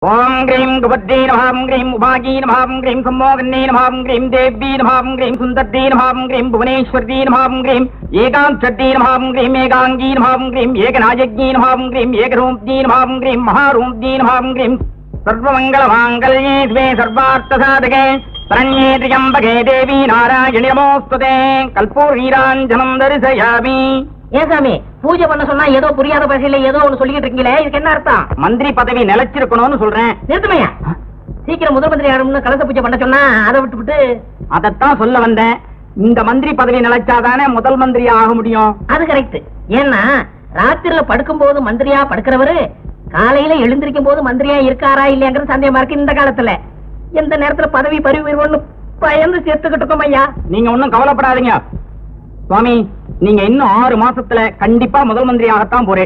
ஓம் கிரீம் குபத்தே நமாம் கிரீம் உபாகி நமாம் கிரீம் சம்மோகன்னே நமாம் கிரீம் தேவி நமாம் கிரீம் சுந்தர்தே நமாம் கிரீம் புவனேஸ்வர்தே நமாம் கிரீம் ஏகாந்தே நமாம் கிரீம் ஏகாங்கி நமாம் கிரீம் ஏகநாயகி நமாம் கிரீம் ஏகரூப்தி நமாம் கிரீம் மகாரூப்தி நமாம் கிரீம் சர்வமங்கலமாங்கல்யே ஸ்வே சர்வார்த்தசாதகே சரண்யே திரியம்பகே தேவி நாராயணி நமோஸ்துதே கல்பூரீராஞ்சனம் தரிசயாமி ஏன் சாமி பூஜை பண்ண சொன்னா ஏதோ புரியாத பாஷையில ஏதோ ஒண்ணு சொல்லிட்டு இருக்கீங்களே இதுக்கு என்ன அர்த்தம் மந்திரி பதவி நிலைச்சிருக்கணும்னு சொல்றேன் நிறுத்துமையா சீக்கிரம் முதல் மந்திரி ஆகணும்னு கலச பூஜை பண்ண சொன்னா அதை விட்டுவிட்டு அதத்தான் சொல்ல வந்தேன் இந்த மந்திரி பதவி நிலைச்சாதானே முதல் மந்திரி ஆக முடியும் அது கரெக்ட் ஏன்னா ராத்திரில படுக்கும் போது மந்திரியா படுக்கிறவரு காலையில எழுந்திருக்கும் போது மந்திரியா இருக்காரா இல்லையாங்கிற சந்தேகமா இருக்கு இந்த காலத்துல எந்த நேரத்துல பதவி பறிவு பயந்து சேர்த்துக்கிட்டு இருக்கோம் ஐயா நீங்க ஒண்ணும் கவலைப்படாதீங்க சுவாமி நீங்க இன்னும் ஆறு மாசத்துல கண்டிப்பா முதல் மந்திரி ஆகத்தான் போறேன்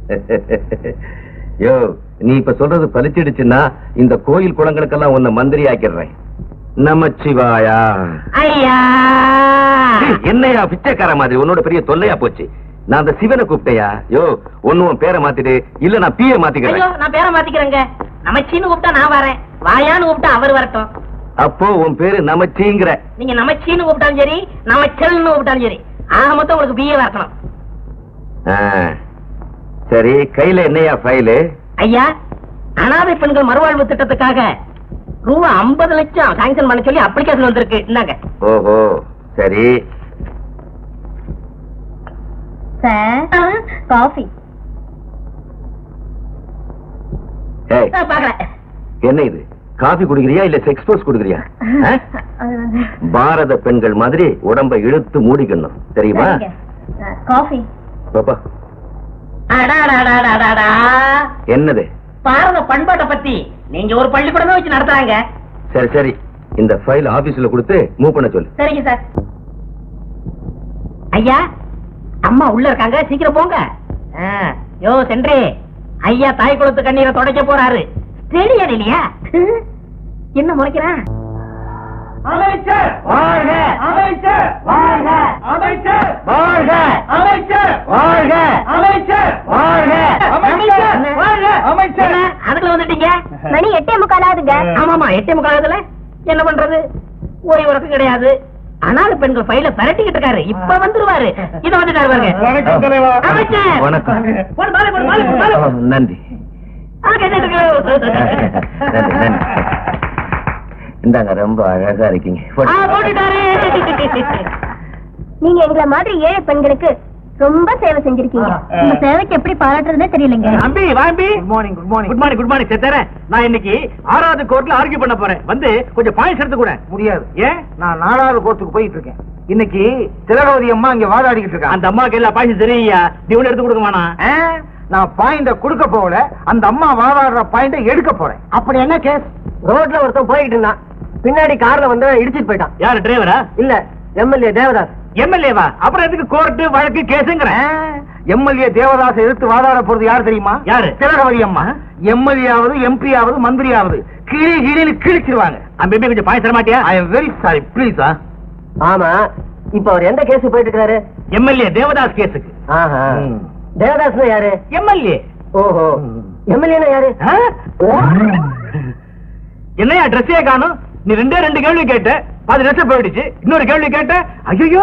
யோ நீ இப்ப சொல்றது பலிச்சிடுச்சுன்னா இந்த கோயில் குளங்களுக்கெல்லாம் உன்னை மந்திரி ஆக்கிடுறேன் நமச்சிவாயா ஐயா என்னையா பிச்சைக்கார மாதிரி உன்னோட பெரிய தொல்லையா போச்சு நான் அந்த சிவனை கூப்பிட்டையா யோ ஒண்ணு உன் பேரை மாத்திடு இல்ல நான் பிய ஐயோ மாத்திக்கிறேன் நான் பேரை மாத்திக்கிறேங்க நமச்சின்னு கூப்பிட்டா நான் வரேன் வாயான்னு கூப்பிட்டா அவர் வரட்டும் அப்போ உன் பேரு நமச்சிங்கிற நீங்க நமச்சின்னு கூப்பிட்டாலும் சரி நமச்சல்னு கூப்பிட்டாலும் சரி ஆக மொத்தம் உங்களுக்கு பிஏ வரக்கணும் ஆ, சரி கையில என்னையா ஃபைலு ஐயா அனாதை பெண்கள் மறுவாழ்வு திட்டத்துக்காக ரூபா ஐம்பது லட்சம் சாங்ஷன் பண்ண சொல்லி அப்ளிகேஷன் வந்திருக்கு இந்தாங்க ஓஹோ சரி சார் காஃபி ஏய் ஆ, பார்க்கறேன் என்ன இது காபி குடிக்கிறியா இல்ல செக்ஸ் போஸ் குடுக்கிறியா ஆ? பாரத பெண்கள் மாதிரி உடம்ப இழுத்து மூடிக்கணும் தெரியுமா காஃபி பாப்பா அடாடாடாடாடாடா. என்னது பாரத பண்பாட்டை பத்தி நீங்க ஒரு பள்ளிக்கூடமே வச்சு நடத்துறாங்க சரி சரி இந்த ஃபைல் ஆபீஸ்ல கொடுத்து மூவ் பண்ண சொல்லு சரிங்க சார் ஐயா அம்மா உள்ள இருக்காங்க சீக்கிரம் போங்க ஆ, யோ சென்றே ஐயா தாய் குளத்து கண்ணீரை தொடக்க போறாரு ஸ்டேடியம் இல்லையா என்ன முறைக்கிறான் அமைச்சர் வாழ்க! அமைச்சர் வாழ்க! அமைச்சர் வாழ்க! அமைச்சர் வாழ்க! அமைச்சர் வாழ்க! அமைச்சர் என்ன? வாழ்க! அமைச்சர் என்ன, அதுக்குள்ள வந்துட்டீங்க மணி எட்டே முக்காலாதுங்க ஆமாமா எட்டே முக்காலத்துல என்ன பண்றது ஓய்வு உறக்கம் கிடையாது அனாதை பெண்கள் ஃபைல பரட்டிக்கிட்டு இருக்காரு இப்ப வந்துருவாரு இத வந்துட்டாரு பாருங்க வணக்கம் தலைவா. அமைச்சர் வணக்கம். போடு, மாலை போடு, மாலை போடு, மாலை ஓ, போடு. நன்றி ஆ, கேட்டுட்டு நன்றி, இருக்கு. நன்றி. இந்தாங்க ரொம்ப அழகா இருக்கீங்க ஆ, போட்டுட்டாரு நீங்க எங்களை மாதிரி ஏழை பெண்களுக்கு ரொம்ப சேவை செஞ்சிருக்கீங்க உங்க சேவைக்கு எப்படி பாராட்டுறதுனே தெரியலங்க அம்பி வாம்பி good morning good morning good morning good morning செத்தரேன் நான் இன்னைக்கு ஆறாவது கோர்ட்ல ஆர்கியூ பண்ண போறேன் வந்து கொஞ்சம் பாயிண்ட்ஸ் எடுத்து கூட முடியாது ஏன் நான் நாலாவது கோர்ட்டுக்கு போயிட்டு இருக்கேன் இன்னைக்கு திலகவதி அம்மா இங்க வாதாடிக்கிட்டு இருக்காங்க அந்த அம்மாக்கு எல்லா பாயிண்ட்ஸ் தெரியா நீ ஒண்ணு எடுத்து கொடுக்க வேணாம் ஆ, நான் பாயிண்ட கொடுக்க போகல அந்த அம்மா வாதாடுற பாயிண்ட எடுக்க போறேன் அப்படி என்ன கேஸ் ரோட்ல ஒருத்தன் போயிட்டு இருந்தான் பின்னாடி கார்ல வந்து இடிச்சிட்டு போயிட்டான் யாரு டிரைவரா இல்ல எம்எல்ஏ தேவதாஸ் எம்எல்ஏவா அப்புறம் எதுக்கு கோர்ட்டு வழக்கு கேஸுங்கிற எம்எல்ஏ தேவதாஸ் எதிர்த்து வாதாட போறது யார் தெரியுமா யாரு? திலகவதி அம்மா எம்எல்ஏ ஆவது எம்பி ஆவது மந்திரி ஆவது கிளி கிளின்னு கிழிச்சிருவாங்க அம்பி கொஞ்சம் பாயிண்ட் தர மாட்டியா I am very sorry please ஆமா இப்ப அவர் எந்த கேஸ் போயிட்டு இருக்காரு எம்எல்ஏ தேவதாஸ் கேஸுக்கு ஆஹா தேவதாஸ் யாரு எம்எல்ஏ ஓஹோ எம்எல்ஏ யாரு என்னையா ட்ரெஸ்ஸே காணும் நீ ரெண்டே ரெண்டு கேள்வி கேட்ட அது ட்ரெஸ் போயிடுச்சு இன்னொரு கேள்வி கேட்ட ஐயோ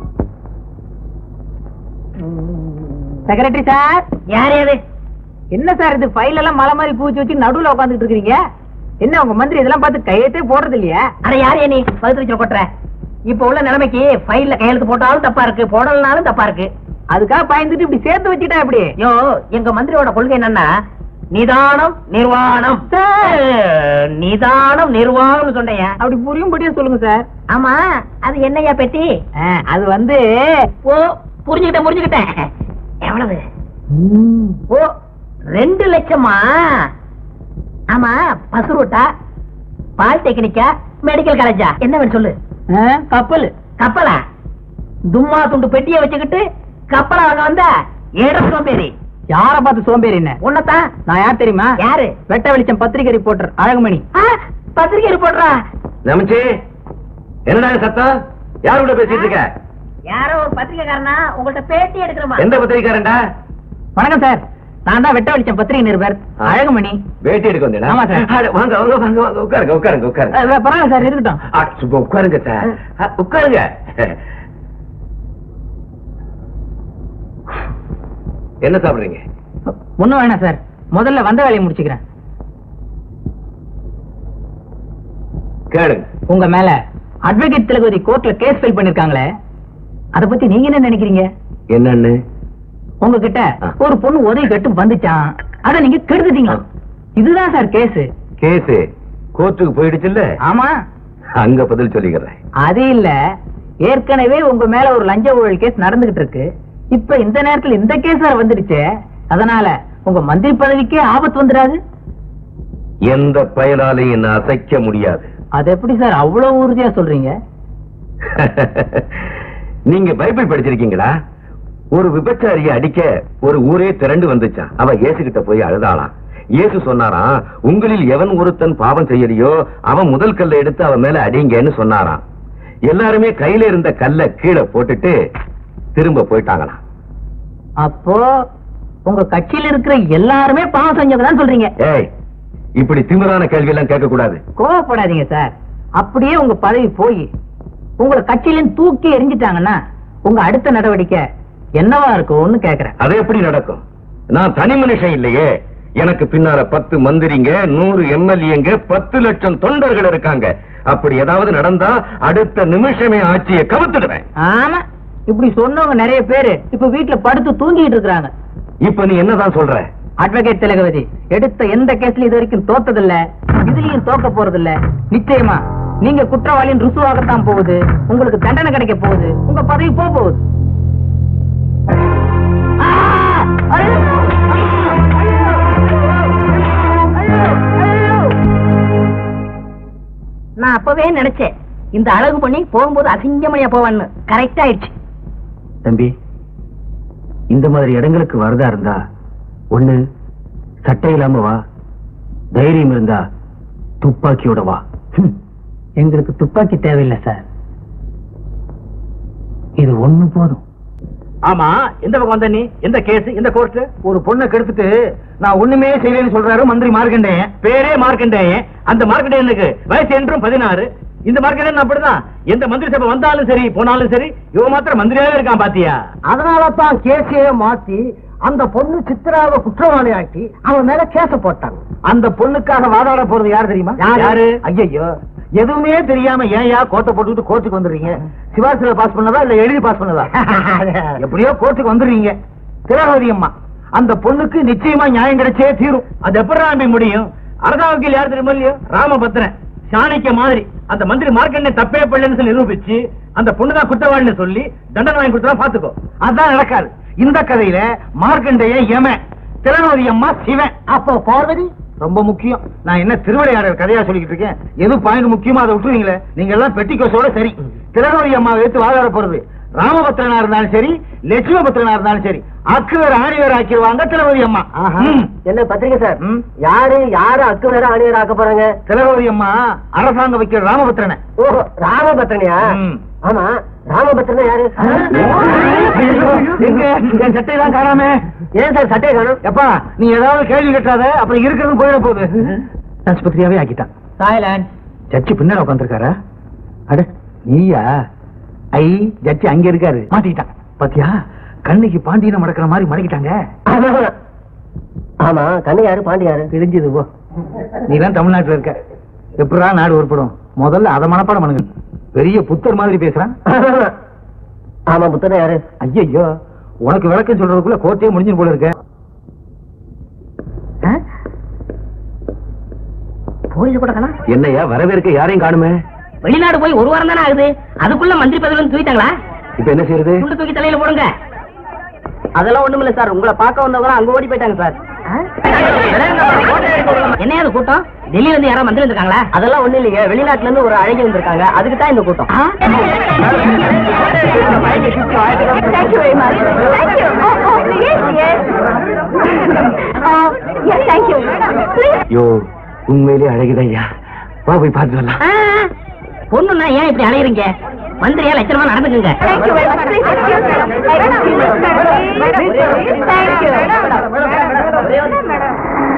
செக்ரட்டரி சார் யார் யாரு என்ன சார் இது ஃபைல் எல்லாம் மலை மாதிரி பூச்சி வச்சு நடுவுல உட்காந்துட்டு இருக்கீங்க என்ன உங்க மந்திரி இதெல்லாம் பார்த்து கையெழுத்தே போடுறது இல்லையா அட யார் நீ பகுத்து வச்சு கொட்டுற இப்ப உள்ள நிலைமைக்கு ஃபைல்ல கையெழுத்து போட்டாலும் தப்பா இருக்கு போடலனாலும் தப்பா இருக்கு அதுக்காக பயந்துட்டு இப்படி சேர்த்து வச்சுட்டா எப்படி யோ எங்க மந்திரியோட கொள்கை என்னன்னா நிதானம் நிர்வாணம் நிதானம் நிர்வாணம் சொன்னேன் அப்படி புரியும்படியா சொல்லுங்க சார் ஆமா அது என்னையா பெட்டி அது வந்து ஓ புரிஞ்சுக்கிட்டேன் புரிஞ்சுக்கிட்டேன் எவ்வளவு ஓ ரெண்டு லட்சமா ஆமா பசுரோட்டா பாலிடெக்னிக்கா மெடிக்கல் காலேஜா என்ன வேணும் சொல்லு கப்பல் கப்பலா தும்மா துண்டு பெட்டியை வச்சுக்கிட்டு கப்பலா வாங்க வந்தா ஏழு சோம்பேறி யார பார்த்து சோம்பேறி என்ன உன்னதான் நான் யார் தெரியுமா யாரு வெட்ட வெளிச்சம் பத்திரிகை ரிப்போர்ட்டர் அழகுமணி பத்திரிகை ரிப்போர்ட்டரா நமச்சி என்னடா இது சத்தம் யார் கூட பேசிட்டு இருக்க யாரோ ஒரு பத்திரிகைக்காரனா உங்கள்ட்ட பேட்டி எடுக்கிறோமா எந்த பத்திரிக்காரன்டா வணக்கம் சார் நான் தான் வெட்ட வெளிச்சம் பத்திரிகை நிருபர் ஆ. அழகுமணி வேட்டி எடுக்க வந்தேனா ஆமா, சார். அட, வாங்க வாங்க வாங்க வாங்க உட்காருங்க உட்காருங்க உட்காருங்க அஹ், பரவாயில்ல சார் இருக்கட்டும் ஆ, சும்மா உட்காருங்க சார் ஆ, உட்காருங்க என்ன சாப்பிடுறீங்க ஒண்ணும் வேணாம் சார் முதல்ல வந்த வேலையை முடிச்சுக்கிறேன் கேளுங்க உங்க மேல அட்வொகேட் திலகவதி கோர்ட்ல கேஸ் ஃபைல் பண்ணிருக்காங்களே அத பத்தி நீங்க என்ன நினைக்கிறீங்க என்னன்னு உங்ககிட்ட ஆ. ஒரு பொண்ணு உதவி கட்டு வந்துச்சான் அத நீங்க கெடுத்துட்டீங்க ஆ. இதுதான் சார் கேஸ் கேஸ் கோர்ட்டுக்கு போயிடுச்சுல்ல ஆமா அங்க பதில் சொல்லிக்கிறேன் அது இல்ல ஏற்கனவே உங்க மேல ஒரு லஞ்ச ஊழல் கேஸ் நடந்துகிட்டு இருக்கு இப்ப இந்த நேரத்துல இந்த கேஸ் வேற வந்துடுச்சு அதனால உங்க மந்திரி பதவிக்கே ஆபத்து வந்துடாது எந்த பயனாலையும் என்ன அசைக்க முடியாது அது எப்படி சார் அவ்வளவு உறுதியா சொல்றீங்க நீங்க பைபிள் படிச்சிருக்கீங்களா ஒரு விபச்சாரியை அடிக்க ஒரு ஊரே திரண்டு வந்துச்சான் அவ இயேசு கிட்ட போய் அழுதாளாம் இயேசு சொன்னாராம் உங்களில் எவன் ஒருத்தன் பாவம் செய்யலையோ அவன் முதல் கல்லை எடுத்து அவன் மேல அடிங்கன்னு சொன்னாராம் எல்லாருமே கையில இருந்த கல்லை கீழே போட்டுட்டு திரும்ப போயிட்டாங்களாம் அப்போ உங்க கட்சியில இருக்கிற எல்லாருமே பாவம் செஞ்சவங்க தான் சொல்றீங்க ஏய் இப்படி திமிரான கேள்வி எல்லாம் கேட்க கூடாது கோவப்படாதீங்க சார் அப்படியே உங்க பதவி போய் உங்களை கட்சியில இருந்து தூக்கி எரிஞ்சிட்டாங்கன்னா உங்க அடுத்த நடவடிக்கை என்னவா இருக்கும்னு கேக்குறேன் அது எப்படி நடக்கும் நான் தனி மனுஷன் இல்லையே எனக்கு பின்னால பத்து மந்திரிங்க நூறு எம்எல்ஏங்க பத்து லட்சம் தொண்டர்கள் இருக்காங்க அப்படி ஏதாவது நடந்தா அடுத்த நிமிஷமே ஆட்சியை கவுத்துடுவேன் ஆமா இப்படி சொன்னவங்க நிறைய பேரு இப்ப வீட்டுல படுத்து தூங்கிட்டு இருக்காங்க இப்ப நீ என்னதான் சொல்ற அட்வொகேட் திலகவதி எடுத்த எந்த கேஸ்லயும் இது வரைக்கும் தோத்ததில்ல இதுலயும் தோக்க போறதில்ல நிச்சயமா நீங்க குற்றவாளியின் ருசுவாகத்தான் போகுது உங்களுக்கு தண்டனை கிடைக்க போகுது உங்க பதவி போக போகுது ஆ! ஐயோ! ஐயோ! ஐயோ! நான் அப்பவே நினைச்சேன் இந்த அழகு பண்ணி போகும்போது அசிங்கமணியா போவான்னு கரெக்ட் ஆயிடுச்சு தம்பி இந்த மாதிரி இடங்களுக்கு வரதா இருந்தா ஒண்ணு சட்டை இல்லாம வா தைரியம் இருந்தா துப்பாக்கியோட வா ஹம். எங்களுக்கு துப்பாக்கி தேவையில்லை சார் இது ஒண்ணு போதும் ஆமா எந்த பக்கம் வந்த நீ எந்த கேஸ் எந்த கோர்ட் ஒரு பொண்ணை கெடுத்துட்டு நான் ஒண்ணுமே செய்யலன்னு சொல்றாரு மந்திரி மார்க்கண்டேயன் பேரே மார்க்கண்டேயன் அந்த மார்க்கண்டேயனுக்கு வயசு என்றும் பதினாறு இந்த மார்க்கண்டேயன் அப்படிதான் எந்த மந்திரி சபை வந்தாலும் சரி போனாலும் சரி இவன் மாத்திரம் மந்திரியாவே இருக்கான் பாத்தியா அதனால தான் கேஸையே மாத்தி அந்த பொண்ணு சித்ராவை குற்றவாளி ஆக்கி அவன் மேல கேச போட்டாங்க அந்த பொண்ணுக்காக வாதாட போறது யாரு தெரியுமா யாரு? ஐயோ எதுவுமே தெரியாம ஏன்யா கோட்டை போட்டுக்கிட்டு கோர்ட்டுக்கு வந்துடுறீங்க சிவாசில பாஸ் பண்ணதா இல்ல எழுதி பாஸ் பண்ணதா எப்படியோ கோர்ட்டுக்கு வந்துடுறீங்க திலகவதி அம்மா அந்த பொண்ணுக்கு நிச்சயமா நியாயம் கிடைச்சே தீரும் அது எப்படி நம்பி முடியும் அரசா வக்கீல் யார் தெரியுமா இல்லையோ ராமபத்ரன் சாணிக்க மாதிரி அந்த மந்திரி மார்க்கெட்ல தப்பே பண்ணலன்னு சொல்லி நிரூபிச்சு அந்த பொண்ணுதான் குற்றவாளின்னு சொல்லி தண்டனை வாங்கி கொடுத்தா பாத்துக்கோ அதான் நடக்காது இந்த கதையில மார்க்கண்டைய யமன் திலகவதி அம்மா சிவன் அப்போ பார்வதி ரொம்ப முக்கியம் நான் என்ன திருவிளையாடல் கதையா சொல்லிக்கிட்டு இருக்கேன் எது பாயிண்ட் முக்கியமா அதை விட்டுருவீங்களே நீங்க எல்லாம் பெட்டிக்கோசோட சரி திலகவதி அம்மா எடுத்து வாதாட போறது ராமபத்ரனா இருந்தாலும் சரி லட்சுமபத்ரனா இருந்தாலும் சரி அக்கு வேற ஆணி வேற ஆக்கிடுவாங்க திலகவதி அம்மா ம். என்ன பத்திரிக்கை சார் ம். யாரு யாரு அக்கு வேற அணியர் ஆக்க போறாங்க திலகவதி அம்மா அரசாங்க வைக்கிற ராமபத்ரனை ஓ ராமபத்ரனியா ம். ஆமா ராமபத்ரன் யாரு எங்க என் சட்டையெல்லாம் காணாமே ஏன் சார் சட்டையை காணும் எப்பா நீ ஏதாவது கேள்வி கேட்டாத அப்புறம் இருக்கிறது போயிட போகுது ஆஸ்பத்திரியாவே ஆக்கிட்டான் தாய்லாந்து ஜட்ஜி பின்னாடி உட்காந்துருக்காரா அட நீயா ஐ ஜட்ஜி அங்க இருக்காரு மாட்டிக்கிட்டான் பாத்தியா கண்ணுக்கு பாண்டியனை மடக்கிற மாதிரி மடக்கிட்டாங்க ஆமா கண்ணு யாரு பாண்டி யாரு தெரிஞ்சது போ நீ தான் தமிழ்நாட்டுல இருக்க எப்படா நாடு உருப்படும் முதல்ல அதை மனப்பாடம் பண்ணுங்க பெரிய புத்தர் மாதிரி பேசுறான் ஆமா புத்தன யாரு ஐயோ உனக்கு விளக்கம் சொல்றதுக்குள்ள கோர்ட்டே முடிஞ்சு போல இருக்க போலீஸ் கூட காணோம். என்னையா வரவேற்க யாரையும் காணுமே வெளிநாடு போய் ஒரு வாரம் தானே ஆகுது அதுக்குள்ள மந்திரி பதவியில இருந்து தூக்கிட்டாங்களா இப்ப என்ன செய்யறது துண்டு தூக்கி தலையில போடுங்க அதெல்லாம் ஒண்ணுமில்ல சார் உங்களை பார்க்க வந்தவங்க அங்க ஓடி போயிட்டாங்க சார் என்ன அது கூட்டம் டெல்லியில இருந்து யாரோ மந்திரி வந்திருக்காங்களா அதெல்லாம் ஒண்ணு இல்லைங்க வெளிநாட்டுல இருந்து ஒரு அழகி வந்திருக்காங்க அதுக்கு தான் இந்த கூட்டம் Thank you very much. Thank you. Oh, oh, yes, yes. Oh, yes, thank you. Please. யோ உண்மையிலே அழகுதான் ஐயா வா போய் பார்த்து வரலாம் பொண்ணுன்னா ஏன் இப்படி அலையறீங்க மந்திரியா லட்சணமா நடந்துக்குங்க Thank you very much. Please excuse me. Thank you.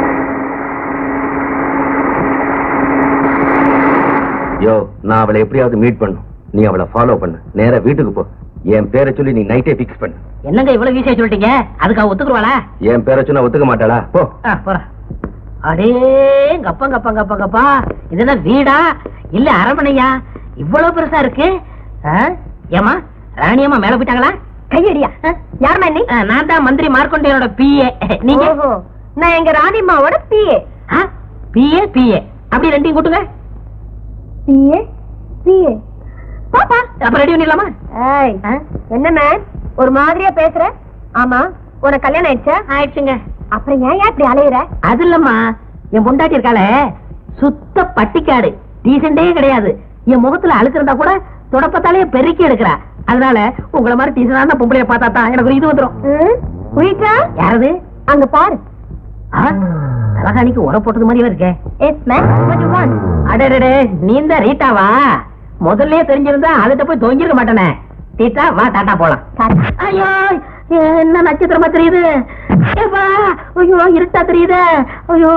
யோ நான் அவளை எப்படியாவது மீட் பண்ணும் நீ அவளை ஃபாலோ பண்ணு நேரா வீட்டுக்கு போ என் பேரை சொல்லி நீ நைட்டே ஃபிக்ஸ் பண்ணு என்னங்க இவ்வளவு ஈஸியா சொல்லிட்டீங்க அதுக்கு அவ ஒத்துக்குருவாளா என் பேரை சொன்னா ஒத்துக்க மாட்டாளா போ ஆ, போறேன். அடே கப்பா கப்பா கப்பா கப்பா இது என்ன வீடா இல்ல அரண்மனையா இவ்வளவு பெருசா இருக்கு ஆ? ஏம்மா ராணியம்மா மேல போயிட்டாங்களா கையடியா யாருமா நீ ஆ, நான் தான் மந்திரி மார்க்கொண்டையனோட பிஏ நீங்க ஓஹோ நான் எங்க ராணிமாவோட பிஏ பிஏ பிஏ அப்படி ரெண்டையும் கூட்டுங்க பிஏ பிஏ பாப்பா அப்ப ரெடி பண்ணிடலாமா ஏய் என்ன மேம் ஒரு மாதிரியா பேசுற ஆமா உனக்கு கல்யாணம் ஆயிடுச்சா ஆயிடுச்சுங்க அப்புறம் ஏன் ஏன் இப்படி அலையுற அது இல்லம்மா என் பொண்டாட்டி இருக்காளே சுத்த பட்டிக்காடு டீசெண்டே கிடையாது என் முகத்துல அழுக்கு இருந்தா கூட தொடப்பத்தாலே பெருக்கி எடுக்கிறா அதனால உங்கள மாதிரி டீசெண்டான பொம்பளைய பார்த்தா தான் எனக்கு ஒரு இது வந்துரும் ம்? உயிட்டா யாரது அங்க பாரு ஆ, தலகாணிக்கு உர போட்டது மாதிரியே இருக்கே yes ma'am what you want அடடே நீ தான் ரீட்டாவா முதல்ல தெரிஞ்சிருந்தா அதுட்ட போய் தொங்கிருக்க மாட்டேனே ரீட்டா வா டாட்டா போலாம் டாட்டா. ஐயோ என்ன நட்சத்திரமா தெரியுது ஏப்பா ஐயோ இருட்டா தெரியுது ஐயோ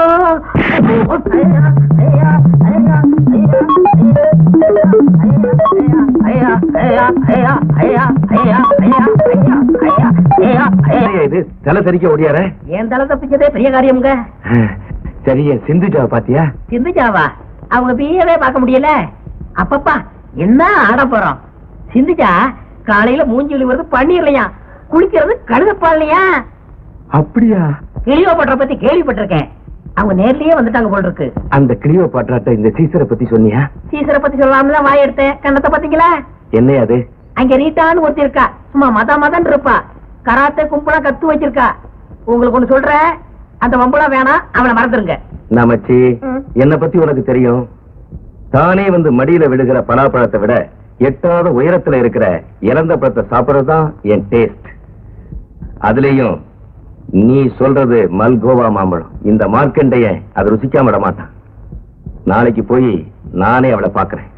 என்னய்யா இது தலை தெறிக்க ஓடியார என் தலை தப்பிச்சதே பெரிய காரியம்ங்க சரி என் சிந்துஜாவை பாத்தியா சிந்துஜாவா அவங்க பிஏவே பார்க்க முடியல அப்பப்பா என்ன ஆட போறோம் சிந்துஜா காலையில மூஞ்சி விழுவுறது பண்ணிரலையா குளிக்கிறது கழுதப்பாலையா அப்படியா கிளியோபட்ர பத்தி கேள்விப்பட்டிருக்கேன் அவங்க நேர்லயே வந்துட்டாங்க போல இருக்கு அந்த கிளியோ பாட்ராட்ட இந்த சீசரை பத்தி சொன்னியா சீசரை பத்தி சொல்லாமல வாய் எடுத்தேன் கண்ணத்தை பாத்தீங்களா என்ன அது அங்க ரீட்டான்னு ஒருத்தி இருக்கா சும்மா மத மதன் இருப்பா கராத்தே கும்பலா கத்து வச்சிருக்கா உங்களுக்கு ஒண்ணு சொல்றேன் அந்த வம்புலாம் வேணாம் அவனை மறந்துருங்க நாமச்சி என்ன பத்தி உனக்கு தெரியும் தானே வந்து மடியில விழுகிற பலாப்பழத்தை விட எட்டாவது உயரத்துல இருக்கிற இறந்த பழத்தை சாப்பிடுறதுதான் என் டேஸ்ட் அதுலயும் நீ சொல்றது மல்கோவா மாம்பழம் இந்த மார்க்கண்டைய அதை ருசிக்காம விட மாட்டான் நாளைக்கு போய் நானே அவளை பாக்குறேன்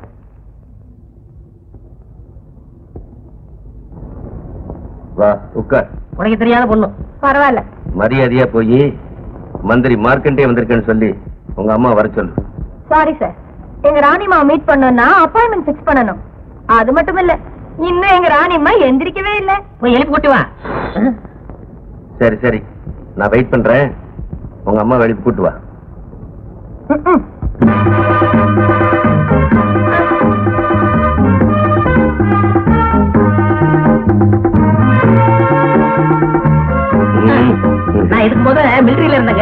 வா உட்கார் உனக்கு தெரியாத பொண்ணு பரவாயில்ல மரியாதையா போய் மந்திரி மார்க்கண்டே வந்திருக்கேன்னு சொல்லி உங்க அம்மா வர சொல்லு சாரி சார் எங்க ராணிமாவை மீட் பண்ணணும்னா அப்பாயின்மெண்ட் ஃபிக்ஸ் பண்ணணும் அது மட்டும் இல்ல இன்னும் எங்க ராணிம்மா எந்திரிக்கவே இல்ல போய் எழுப்பி கூட்டி வா சரி சரி நான் வெயிட் பண்றேன் உங்க அம்மா வெளியே கூட்டு வா ம்ம். நான் இதுக்கு போது மிலிட்டரியில இருந்தேங்க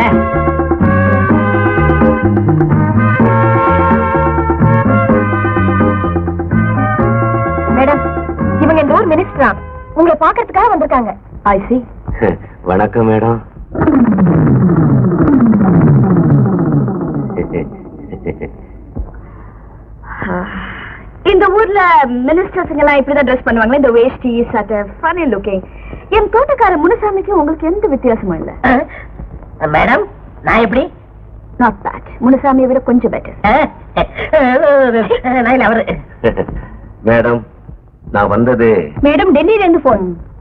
மேடம் இவங்க இந்த ஊர் மினிஸ்டரா உங்களை பாக்குறதுக்காக வந்திருக்காங்க ஐ சி வணக்கம் மேடம் இந்த ஊர்ல மினிஸ்டர்ஸ் எல்லாம் இப்படிதான் ட்ரெஸ் பண்ணுவாங்க இந்த வேஷ்டி சட்டை ஃபனி லுக்கிங் என் தோட்டக்கார முனுசாமிக்கு உங்களுக்கு எந்த வித்தியாசமும் இல்ல மேடம் நான் எப்படி நாட் பேட் முனுசாமியை விட கொஞ்சம் பெட்டர் நான் இல்ல அவரு மேடம் நான் வந்தது madam Delhi range phone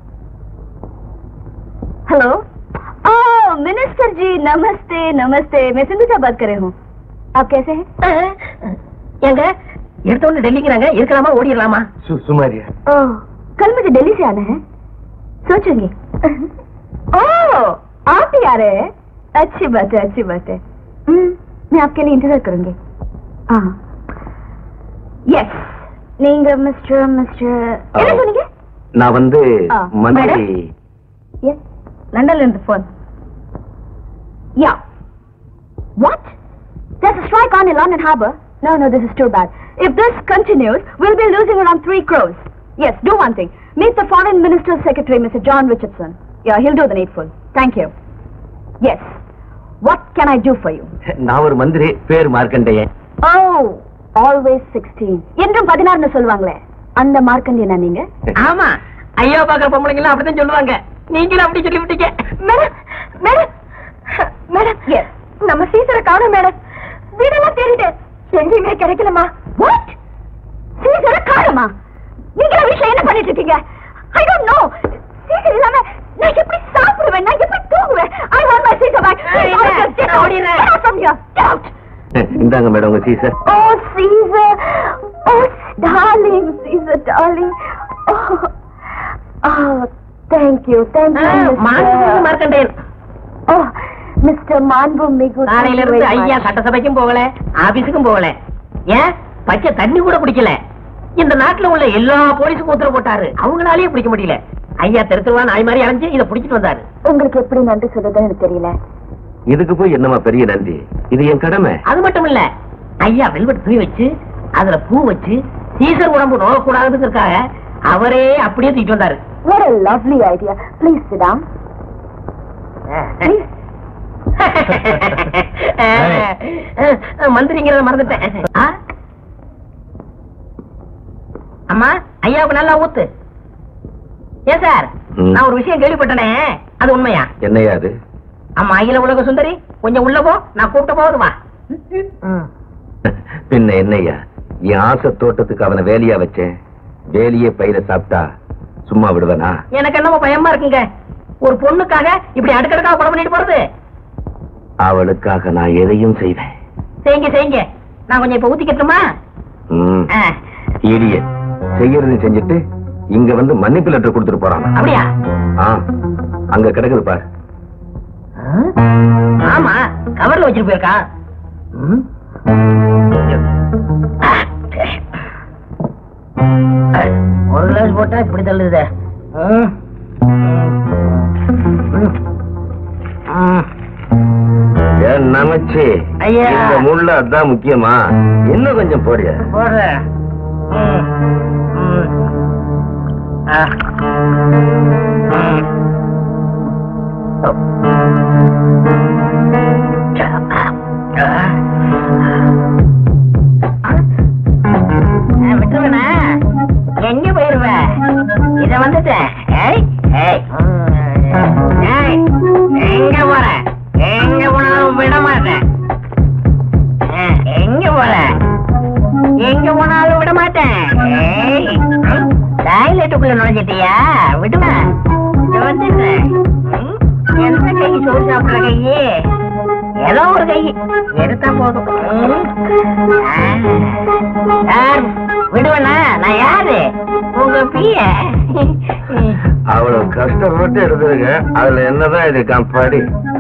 hello oh minister ji नमस्ते नमस्ते मैं सिंधुजा बात कर रही हूँ आप कैसे हैं எங்க எடுத்த உடனே டெல்லிங்கிறாங்க இருக்கலாமா ஓடிடலாமா சு- சுமாரியா ओह कल मुझे दिल्ली से आना है सोचूंगी ओह आप ही आ रहे हैं अच्छी बात है अच्छी बात है हम्म, मैं आपके लिए इंतजार करूंगी हाँ यस நீங்க மிஸ்டர் மிஸ்டர் என்ன சொன்னீங்க நான் வந்து ஆ, மந்திரி Yes. லண்டன்ல இருந்து phone yeah what There's a strike on in London Harbour. No, no, this is too bad. If this continues, we'll be losing around three crores. Yes, do one thing. Meet the Foreign Minister's Secretary, Mr. John Richardson. Yeah, he'll do the needful. Thank you. Yes. What can I do for you? நான் ஒரு மந்திரி பேர் Markandeyan Oh, always 16. என்றும் பதினாறுன்னு சொல்லுவாங்களே அந்த மார்க்கண்டியனா நீங்க ஆமா ஐயா பாக்குற பொம்பளைங்க எல்லாம் அப்படித்தான் சொல்லுவாங்க நீங்களும் அப்படி சொல்லி விட்டீங்க மேடம் மேடம் மேடம் எஸ் நம்ம சீசரை காணும் மேடம் வீடெல்லாம் தேடிட்டேன் எங்கேயுமே கிடைக்கலமா வாட் சீசரை காணுமா இங்கிலீஷ்ல என்ன பண்ணிட்டு இருக்கீங்க ஐ டோன்ட் நோ சீக்கிரம் இல்லாம நான் எப்படி சாப்பிடுவேன் நான் எப்படி தூங்குவேன் ஐ வாண்ட் மை சீக்கிரம் பேக் ஏய், இல்ல, நான் ஓடிடுறேன். Get out from here. Get out. இந்தாங்க மேடம் உங்க Caesar Oh, Caesar. Oh, darling, Caesar, darling. Oh, oh thank you, thank you, மாண்புமிகு Mr. Markandeyan Oh, Mr. Manbu Migu. thank காலையில you இருந்து very ஐயா much. சட்டசபைக்கும் போகல ஆபீஸுக்கும் போகல ஏன் பச்சை தண்ணி கூட குடிக்கல இந்த நாட்டுல உள்ள எல்லா போலீஸுக்கும் உத்தரவு போட்டாரு அவங்களாலேயே பிடிக்க முடியல ஐயா தெருத்துருவா நாய் மாதிரி அலைஞ்சு இதை பிடிச்சிட்டு வந்தாரு உங்களுக்கு எப்படி நன்றி சொல்றதுன்னு எனக்கு தெரியல இதுக்கு போய் என்னமா பெரிய நன்றி இது என் கடமை அது மட்டும் இல்ல ஐயா வெல்வெட் துணி வச்சு அதுல பூ வச்சு சீசர் உடம்பு நோகக்கூடாதுங்கிறதுக்காக அவரே அப்படியே தூக்கிட்டு வந்தாரு What a lovely idea. Please sit down. Please. மந்திரிங்கிறத மறந்துட்டேன் ஆ? அம்மா ஐயாவுக்கு நல்லா ஊத்து ஏன் சார் ம். நான் ஒரு விஷயம் கேள்விப்பட்டனே அது உண்மையா என்னையா அது அம்மா அகில உலக சுந்தரி கொஞ்சம் உள்ள போ நான் கூப்பிட்ட போகுது வா பின்ன என்னய்யா என் ஆசை தோட்டத்துக்கு அவனை வேலையா வச்சேன் வேலையே பயிர சாப்பிட்டா சும்மா விடுவனா எனக்கு என்னமோ பயமா இருக்குங்க ஒரு பொண்ணுக்காக இப்படி அடுக்கடுக்காக கொலை பண்ணிட்டு போறது அவளுக்காக நான் எதையும் செய்வேன் செய்யுங்க செய்யுங்க நான் கொஞ்சம் இப்ப ஊத்திக்கட்டுமா ம். ஆ, idiot. செய்யறது செஞ்சுட்டு இங்க வந்து மன்னிப்பு லெட்டர் கொடுத்துட்டு போறான் அப்படியா ஆ அங்க கிடக்குது பாரு ஆமா கவர்ல வச்சிட்டு போயிருக்கா ம். ஒரு கிளாஸ் போட்டா இப்படி தள்ளுது ஏன் நமச்சு ஐயா. இந்த முள்ள அதான் முக்கியமா இன்னும் கொஞ்சம் போடிய போடுறேன் ம். ம். ஆ. ம். ஓ. ஆ. ஆ, விட்டுருவேனா எங்க போயிருவ இத வந்துட்டேன் ஏய், ஏய். ஏய், எங்க போற எங்க போனாலும் விட மாட்டேன் ஆ, எங்க போற எங்க போனாலும் விட மாட்டேன் ஏய், ம், டாய்லெட்டுக்குள்ள நுழைஞ்சிட்டியா விடுமா இத வந்துடுறேன் ம், எந்த கை சோறு சாப்பிடுற கையே ஏதோ ஒரு கை எடுத்தா போதும் ம். ஆ. யார் விடுவேனா நான் யாரு உங்க பிய அவ்வளவு கஷ்டப்பட்டு எடுத்துருக்க அதுல என்னதான் இது கம்பாடி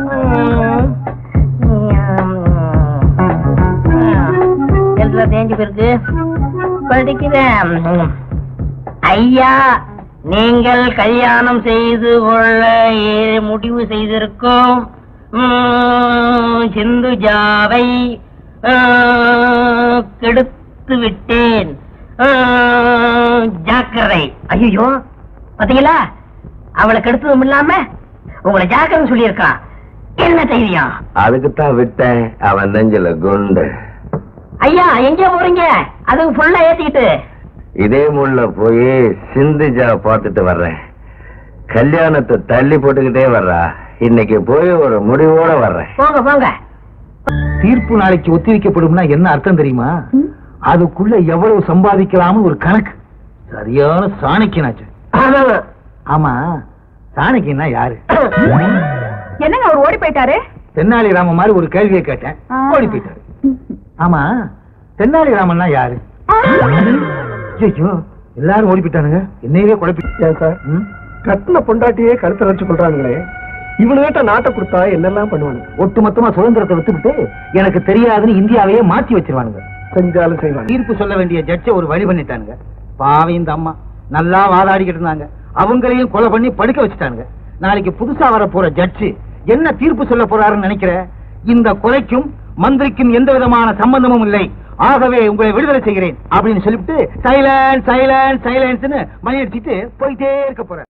எல்லாம் தேஞ்சு போயிருக்கு படிக்கிறேன் ஐயா நீங்கள் கல்யாணம் செய்து கொள்ள ஏ- முடிவு செய்திருக்கும் ம், சிந்துஜாவை ஆ, கெடுத்து விட்டேன் ஆ, ஜாக்கிரதை ஐயோ பாத்தீங்களா அவளை கெடுத்ததும் இல்லாம உங்களை ஜாக்கிரதை சொல்லியிருக்கான் என்ன தைரியம் அதுக்குத்தான் விட்டேன் அவன் நெஞ்சில குண்டு ஐயா எங்க போறீங்க அது ஃபுல்லா ஏத்திக்கிட்டு இதே முள்ள போய் சிந்துஜா பார்த்துட்டு வர்றேன் கல்யாணத்தை தள்ளி போட்டுக்கிட்டே வர்றா இன்னைக்கு போய் ஒரு முடிவோட வர்றேன் போங்க போங்க தீர்ப்பு நாளைக்கு ஒத்திவைக்கப்படும்னா என்ன அர்த்தம் தெரியுமா அதுக்குள்ள எவ்வளவு சம்பாதிக்கலாம்னு ஒரு கணக்கு சரியான சாணக்கியனாச்சு ஆமா சாணக்கியன்னா யாரு என்னங்க அவர் ஓடி போயிட்டாரு தென்னாலி ராமன் மாதிரி ஒரு கேள்வியை கேட்டேன் ஆ. ஓடி போயிட்டாரு ஆமா தென்னாலி ராமன்னா யாரு ஐயோ எல்லாரும் ஓடி போயிட்டானுங்க என்னையவே குழப்பி சார் கட்டின பொண்டாட்டியே கழுத்தை வச்சு கொள்றாங்களே இவனுகிட்ட நாட்டை கொடுத்தா என்னெல்லாம் பண்ணுவானுங்க ஒட்டு மொத்தமா சுதந்திரத்தை வித்துக்கிட்டு எனக்கு தெரியாதுன்னு இந்தியாவையே மாத்தி வச்சிருவானுங்க செஞ்சாலும் செய்வாங்க தீர்ப்பு சொல்ல வேண்டிய ஜட்ஜை ஒரு வழி பண்ணிட்டானுங்க பாவி இந்த அம்மா நல்லா வாதாடிக்கிட்டு இருந்தாங்க அவங்களையும் கொலை பண்ணி படுக்க வச்சுட்டானுங்க நாளைக்கு புதுசா வர போற ஜட்ஜு என்ன தீர்ப்பு சொல்ல போறாருன்னு நினைக்கிற இந்த கொலைக்கும் மந்திரிக்கும் எந்த விதமான சம்பந்தமும் இல்லை ஆகவே உங்களை விடுதலை செய்கிறேன் அப்படின்னு சொல்லிவிட்டு சைலன்ஸ் சைலன்ஸ் சைலன்ஸ்னு மணி அடிச்சிட்டு போயிட்டே இருக்க போற